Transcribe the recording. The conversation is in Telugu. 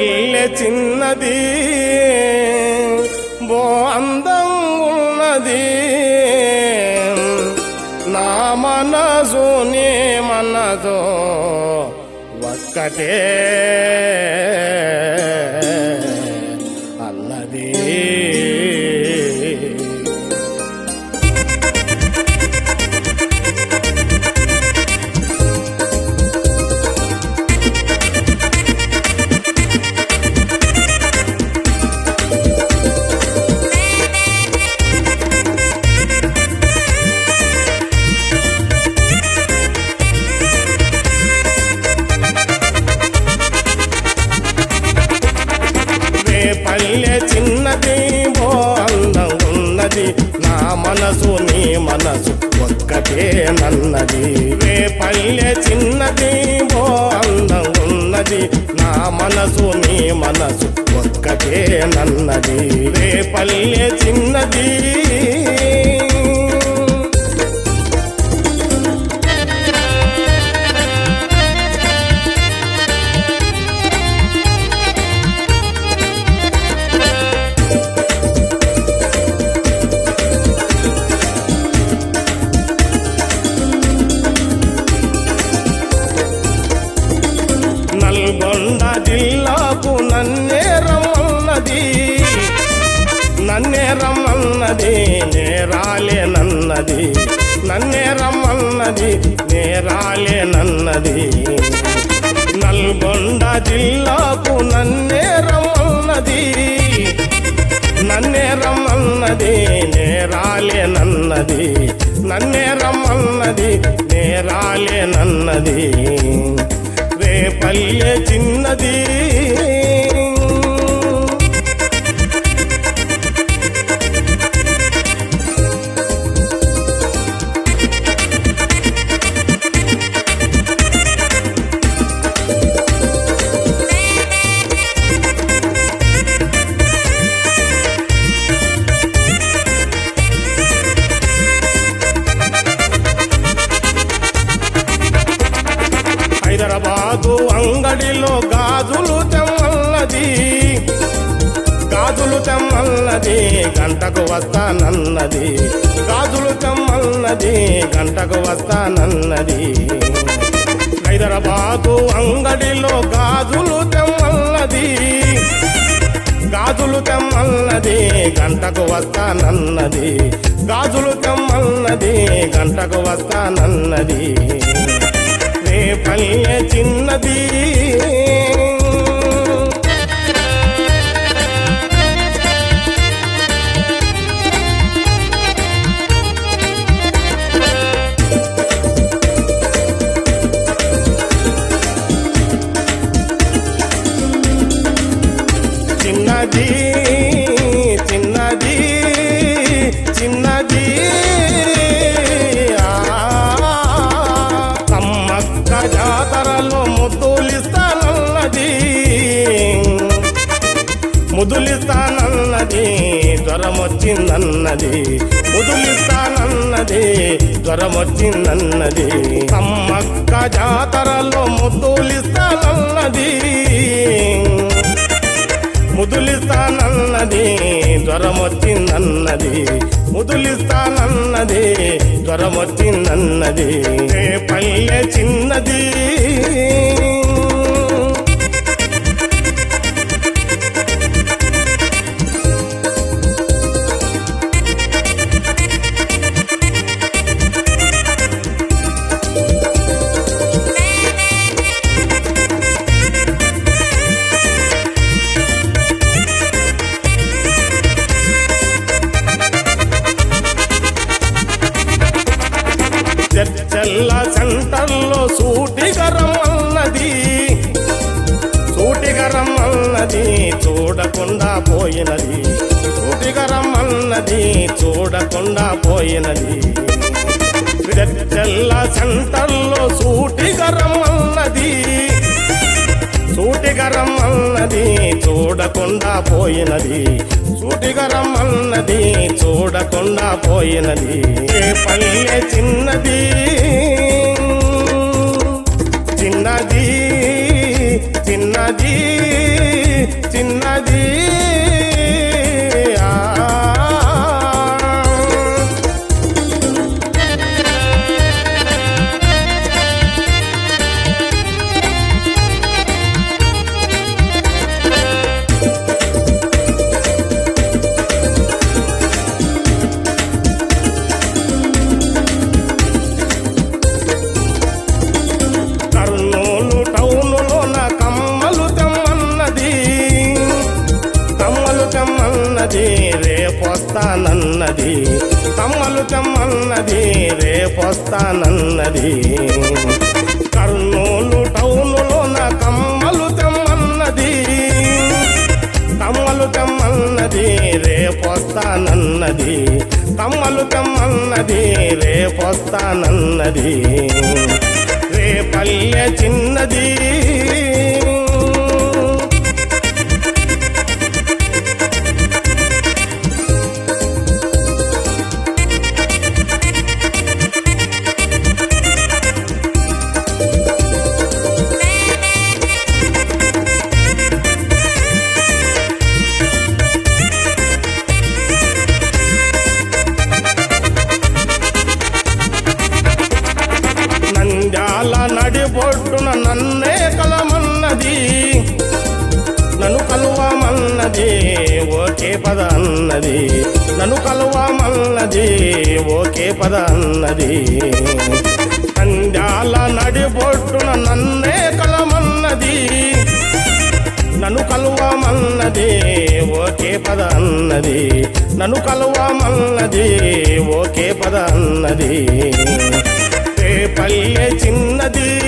పల్లె చిన్నది బో అందం ఉన్నది నా మనసు నీ మనదో ఒక్కటే అన్నది రే పల్లె చిన్నది బో అందం ఉన్నది నా మనసు నీ మనసు ఒక్కటే నన్నది రే పల్లె చిన్నది బో అందం ఉన్నది నా మనసు నీ మనసు ఒక్కటే నన్నది రే పల్లె చిన్నది నల్గొండ జిల్లాకు నన్నే రమ్మన్నది నన్నే రమ్మన్నది నేరాలే నన్నది నన్నే రమ్మన్నది నేరాలే నన్నది నల్గొండ జిల్లాకు నన్నే రమ్మన్నది నన్నే రమ్మన్నది నేరాలే నన్నది నన్నే రమ్మన్నది నేరాలే నన్నది రే పల్లె చిన్నది హైదరాబాదు అంగడిలో గాజులు తెమ్మన్నది గాజులు తెమ్మన్నది గంటకు వస్తానన్నది గాజులు తెమ్మన్నది గంటకు వస్తానన్నది హైదరాబాదు అంగడిలో గాజులు తెమ్మన్నది గాజులు తెమ్మన్నది గంటకు వస్తానన్నది గాజులు తెమ్మన్నది గంటకు వస్తానన్నది రే పల్లె చిన్నది చిన్నది చిన్నది చిన్నది ఆ, సమ్మక్క జాతరలో ముద్దులిస్తానన్నది ముదులిస్తానన్నది జ్వరం వచ్చిందన్నది ముదులిస్తానన్నది జ్వరం వచ్చిందన్నది సమ్మక్క జాతరలో ముద్దులిస్తానన్నది ముదులిస్తానన్నది జ్వరం వచ్చిందన్నది ముదులిస్తానన్నది జ్వరం వచ్చిందన్నది ఏ పల్లె చిన్నది చర్చల్ల సెంటర్లో సూటిగరం అన్నది సూటిగరం అన్నది చూడకుండా పోయినది సూటిగరం అన్నది చూడకుండా పోయినది చర్చల్ల సెంటర్లో సూటిగరం అన్నది సూటిగరం అన్నది చూడకుండా పోయినది సూటిగరం అన్నది చూడకుండా పోయినది ఏ పల్లె చిన్నది చిన్నది చిన్నది రేపొస్తానన్నది కర్నూలు టౌనులోన కమ్మలు తెమ్మన్నది కమ్మలు తెమ్మన్నది రేపొస్తానన్నది కమ్మలు తెమ్మన్నది రేపొస్తానన్నది రేపల్లె చిన్నది నంద్యాల నడిబొడ్డున నన్నే కలమన్నది నన్ను కలువమన్నది ఓకే పద అన్నది నన్ను కలువమన్నది ఓకే పద అన్నది నంద్యాల నడిబొడ్డున నన్నే కలమన్నది నన్ను కలువమన్నది ఓకే పద అన్నది నన్ను కలువమన్నది ఓకే పద అన్నది రేపల్లె చిన్నది